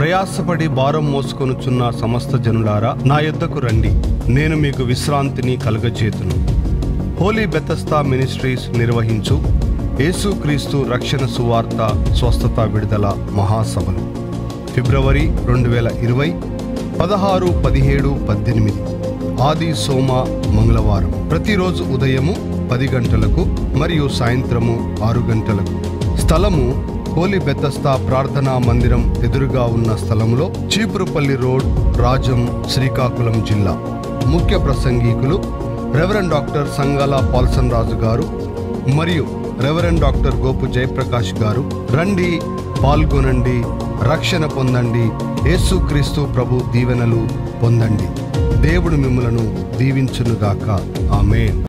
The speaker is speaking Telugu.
ప్రయాసపడి భారం మోసుకొనుచున్న సమస్త జనులారా నా యొద్దకు రండి నేను మీకు విశ్రాంతిని కలుగజేతును హోలీ బెతస్తా మినిస్ట్రీస్ నిర్వహించు యేసుక్రీస్తు రక్షణ సువార్త స్వస్థత విడుదల మహాసభలు ఫిబ్రవరి రెండు వేల ఇరవై పదహారు పదిహేడు పద్దెనిమిది ఆది సోమ మంగళవారం ప్రతిరోజు ఉదయము పది గంటలకు మరియు సాయంత్రము ఆరు గంటలకు స్థలము హోలీ బెత్తస్తా ప్రార్థనా మందిరం ఎదురుగా ఉన్న స్థలంలో చీపురుపల్లి రోడ్ రాజం శ్రీకాకుళం జిల్లా ముఖ్య ప్రసంగికులు reverend doctor Sangala Paulson Raju garu మరియు రెవరెండ్ డాక్టర్ గోపు జయప్రకాష్ గారు రండి పాల్గొనండి రక్షణ పొందండి యేసుక్రీస్తు ప్రభు దీవెనలు పొందండి దేవుడు మిమ్మలను దీవించునుగాక ఆమేన్